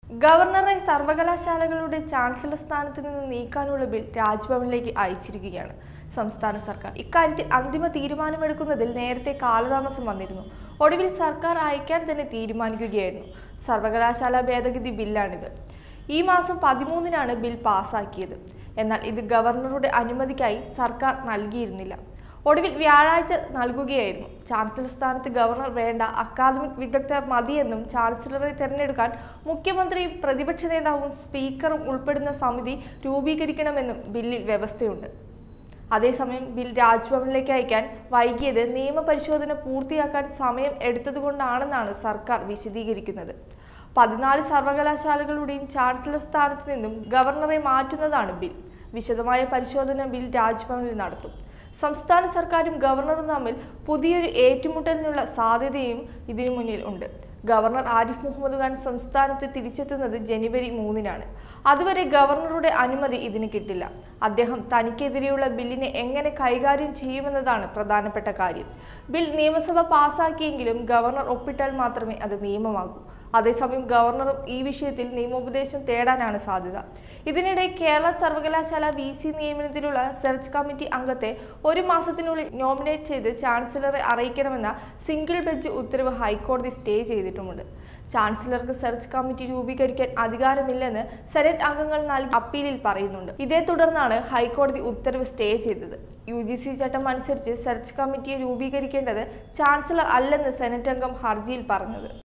ഗവർണറെ സർവകലാശാലകളുടെ ചാൻസലർ സ്ഥാനത്ത് നിന്ന് നീക്കാനുള്ള ബിൽ രാജ്ഭവനിലേക്ക് അയച്ചിരിക്കുകയാണ് സംസ്ഥാന സർക്കാർ ഇക്കാര്യത്തിൽ അന്തിമ തീരുമാനമെടുക്കുന്നതിൽ നേരത്തെ കാലതാമസം വന്നിരുന്നു ഒടുവിൽ സർക്കാർ അയക്കാൻ തന്നെ തീരുമാനിക്കുകയായിരുന്നു സർവകലാശാല ഭേദഗതി ബില്ലാണിത് ഈ മാസം പതിമൂന്നിനാണ് ബിൽ പാസാക്കിയത് എന്നാൽ ഇത് ഗവർണറുടെ അനുമതിക്കായി സർക്കാർ നൽകിയിരുന്നില്ല ഒടുവിൽ വ്യാഴാഴ്ച നൽകുകയായിരുന്നു ചാൻസലർ സ്ഥാനത്ത് ഗവർണർ വേണ്ട അക്കാദമിക് വിദഗ്ധർ മതിയെന്നും ചാൻസലറെ തിരഞ്ഞെടുക്കാൻ മുഖ്യമന്ത്രിയും പ്രതിപക്ഷ നേതാവും സ്പീക്കറും ഉൾപ്പെടുന്ന സമിതി രൂപീകരിക്കണമെന്നും ബില്ലിൽ വ്യവസ്ഥയുണ്ട് അതേസമയം ബിൽ രാജ്ഭവനിലേക്ക് അയക്കാൻ വൈകിയത് നിയമപരിശോധന പൂർത്തിയാക്കാൻ സമയം എടുത്തതുകൊണ്ടാണെന്നാണ് സർക്കാർ വിശദീകരിക്കുന്നത് പതിനാല് സർവകലാശാലകളുടെയും ചാൻസലർ സ്ഥാനത്ത് നിന്നും ഗവർണറെ മാറ്റുന്നതാണ് ബിൽ വിശദമായ പരിശോധന ബിൽ രാജ്ഭവനിൽ നടത്തും സംസ്ഥാന സർക്കാരും ഗവർണറും തമ്മിൽ പുതിയൊരു ഏറ്റുമുട്ടലിനുള്ള സാധ്യതയും ഇതിനു മുന്നിൽ ഉണ്ട് ഗവർണർ ആരിഫ് മുഹമ്മദ് ഖാൻ സംസ്ഥാനത്ത് തിരിച്ചെത്തുന്നത് ജനുവരി മൂന്നിനാണ് അതുവരെ ഗവർണറുടെ അനുമതി ഇതിന് കിട്ടില്ല അദ്ദേഹം തനിക്കെതിരെയുള്ള ബില്ലിനെ എങ്ങനെ കൈകാര്യം ചെയ്യുമെന്നതാണ് പ്രധാനപ്പെട്ട കാര്യം ബിൽ നിയമസഭ പാസാക്കിയെങ്കിലും ഗവർണർ ഒപ്പിട്ടാൽ മാത്രമേ അത് നിയമമാകൂ അതേസമയം ഗവർണറും ഈ വിഷയത്തിൽ നിയമോപദേശം തേടാനാണ് സാധ്യത ഇതിനിടെ കേരള സർവകലാശാല വി സി നിയമനത്തിലുള്ള സെർച്ച് കമ്മിറ്റി അംഗത്തെ ഒരു മാസത്തിനുള്ളിൽ നോമിനേറ്റ് ചെയ്ത് ചാൻസലറെ അറിയിക്കണമെന്ന സിംഗിൾ ബെഞ്ച് ഉത്തരവ് ഹൈക്കോടതി സ്റ്റേ ചെയ്തിട്ടുമുണ്ട് ചാൻസലർക്ക് സെർച്ച് കമ്മിറ്റി രൂപീകരിക്കാൻ അധികാരമില്ലെന്ന് സെനറ്റ് അംഗങ്ങൾ നൽകി അപ്പീലിൽ പറയുന്നുണ്ട് ഇതേ തുടർന്നാണ് ഹൈക്കോടതി ഉത്തരവ് സ്റ്റേ ചെയ്തത് യു ജി സി ചട്ടം അനുസരിച്ച് സെർച്ച് കമ്മിറ്റിയെ രൂപീകരിക്കേണ്ടത് ചാൻസലർ അല്ലെന്ന് സെനറ്റ് അംഗം ഹർജിയിൽ പറഞ്ഞത്